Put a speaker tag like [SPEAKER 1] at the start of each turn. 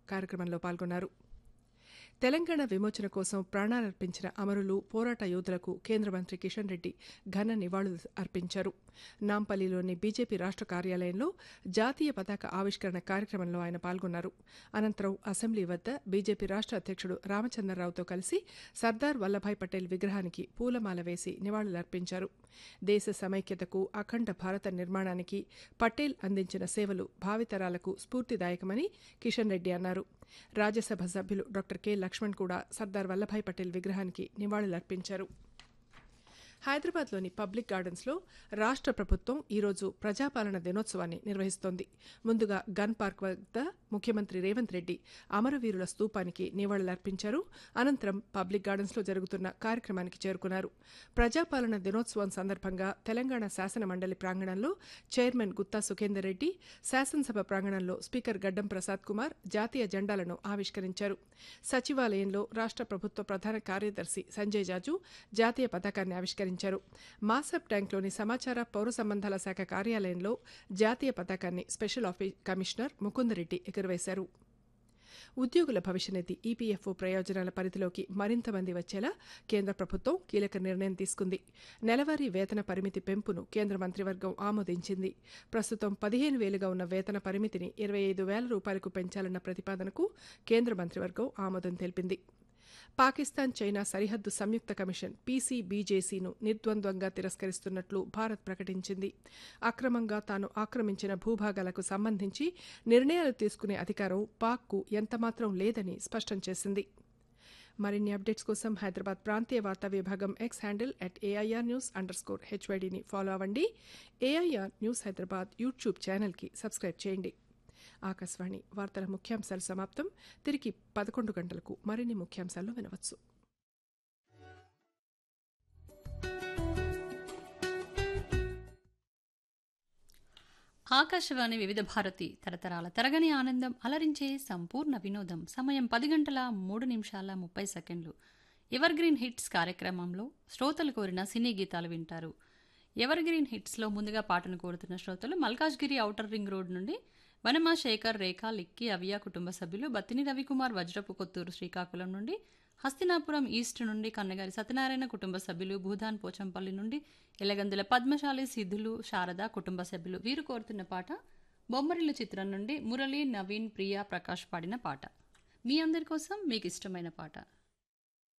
[SPEAKER 1] కార్యక్రమంలో పాల్గొన్నారు తెలంగాణ విమోచన కోసం ప్రాణాలర్పించిన అమరులు పోరాట యోధులకు కేంద్ర మంత్రి కిషన్ రెడ్డి ఘన నివాళులు అర్పించారు నాంపల్లిలోని బీజేపీ రాష్ట్ర కార్యాలయంలో జాతీయ పతాక ఆవిష్కరణ కార్యక్రమంలో ఆయన పాల్గొన్నారు అనంతరం అసెంబ్లీ వద్ద బీజేపీ రాష్ట్ర అధ్యక్షుడు రామచంద్రరావుతో కలిసి సర్దార్ వల్లభాయ్ పటేల్ విగ్రహానికి పూలమాల వేసి నివాళులర్పించారు దేశ సమైక్యతకు అఖండ భారత నిర్మాణానికి పటేల్ అందించిన సేవలు భావితరాలకు స్ఫూర్తిదాయకమని కిషన్ రెడ్డి అన్నారు రాజ్యసభ సభ్యులు డాక్టర్ కె లక్ష్మణ్ కూడా సర్దార్ వల్లభాయ్ పటేల్ విగ్రహానికి నివాళులర్పించారు హైదరాబాద్లోని పబ్లిక్ గార్డెన్స్లో రాష్ట్ర ప్రభుత్వం ఈరోజు ప్రజాపాలన దినోత్సవాన్ని నిర్వహిస్తోంది ముందుగా గన్ పార్క్ వద్ద ముఖ్యమంత్రి రేవంత్ రెడ్డి అమరవీరుల స్తూపానికి నివాళులర్పించారు అనంతరం పబ్లిక్ గార్డెన్స్లో జరుగుతున్న కార్యక్రమానికి చేరుకున్నారు ప్రజాపాలన దినోత్సవం సందర్భంగా తెలంగాణ శాసన మండలి ప్రాంగణంలో చైర్మన్ గుత్తా సుఖేందర్ రెడ్డి శాసనసభ ప్రాంగణంలో స్పీకర్ గడ్డం ప్రసాద్ కుమార్ జాతీయ జెండాలను ఆవిష్కరించారు సచివాలయంలో రాష్ట్ర ప్రభుత్వ ప్రధాన కార్యదర్శి సంజయ్ జాజు జాతీయ పతాకాన్ని ఆవిష్కరించారు మాసబ్ ట్యాంక్లోని సమాచార పౌర సంబంధాల శాఖ కార్యాలయంలో జాతీయ పతాకాన్ని స్పెషల్ ఆఫీస్ కమిషనర్ ముకుందరెడ్డి ఎగురవేశారు ఉద్యోగుల భవిష్యనిధి ఈపీఎఫ్ఓ ప్రయోజనాల పరిధిలోకి మరింత మంది వచ్చేలా కేంద్ర ప్రభుత్వం కీలక నిర్ణయం తీసుకుంది నెలవారీ వేతన పరిమితి పెంపును కేంద్ర మంత్రివర్గం ఆమోదించింది ప్రస్తుతం పదిహేను వేలుగా ఉన్న వేతన పరిమితిని ఇరవై ఐదు వేల రూపాయలకు పెంచాలన్న ప్రతిపాదనకు కేంద్ర మంత్రివర్గం ఆమోదం తెలిపింది పాకిస్తాన్ చైనా సరిహద్దు సంయుక్త కమిషన్ పీసీబీజేసీను నిర్ద్వంద్వంగా తిరస్కరిస్తున్నట్లు భారత్ ప్రకటించింది అక్రమంగా తాను ఆక్రమించిన భూభాగాలకు సంబంధించి నిర్ణయాలు తీసుకునే అధికారం పాక్కు ఎంతమాత్రం లేదని స్పష్టం చేసింది మరిన్ని అప్డేట్స్ కోసం హైదరాబాద్ ప్రాంతీయ వార్తా విభాగం X handle at AIR news underscore హెచ్వైడీని ఫాలో అవ్వండి ఏఐఆర్ న్యూస్ హైదరాబాద్ యూట్యూబ్ ఛానల్కి సబ్స్క్రైబ్ చేయండి ఆకాశవాణి వార్తల ముఖ్యాంశాలు సమాప్తం తిరిగి పదకొండు గంటలకు మరిన్ని ముఖ్యాంశాలు వినవచ్చు
[SPEAKER 2] ఆకాశవాణి వివిధ భారతి తరతరాల తరగని ఆనందం అలరించే సంపూర్ణ వినోదం సమయం పది గంటల మూడు నిమిషాల ముప్పై సెకండ్లు ఎవర్ గ్రీన్ హిట్స్ కార్యక్రమంలో శ్రోతలు కోరిన సినీ గీతాలు వింటారు ఎవర్ గ్రీన్ హిట్స్లో ముందుగా పాటను కోరుతున్న శ్రోతలు మల్కాజ్గిరి ఔటర్ రింగ్ రోడ్ నుండి వనమా శేఖర్ రేఖ లిక్కి అవియా కుటుంబ సభ్యులు బత్తిని రవికుమార్ వజ్రపు కొత్తూరు శ్రీకాకుళం నుండి హస్తినాపురం ఈస్ట్ నుండి కన్నగారి సత్యనారాయణ కుటుంబ సభ్యులు భూదాన్ పోచంపల్లి నుండి ఎలగందుల పద్మశాలి సిద్ధులు శారద కుటుంబ సభ్యులు వీరు కోరుతున్న పాట బొమ్మరిల్లు చిత్రం నుండి మురళి నవీన్ ప్రియా ప్రకాష్ పాడిన పాట మీ అందరి కోసం మీకు ఇష్టమైన పాట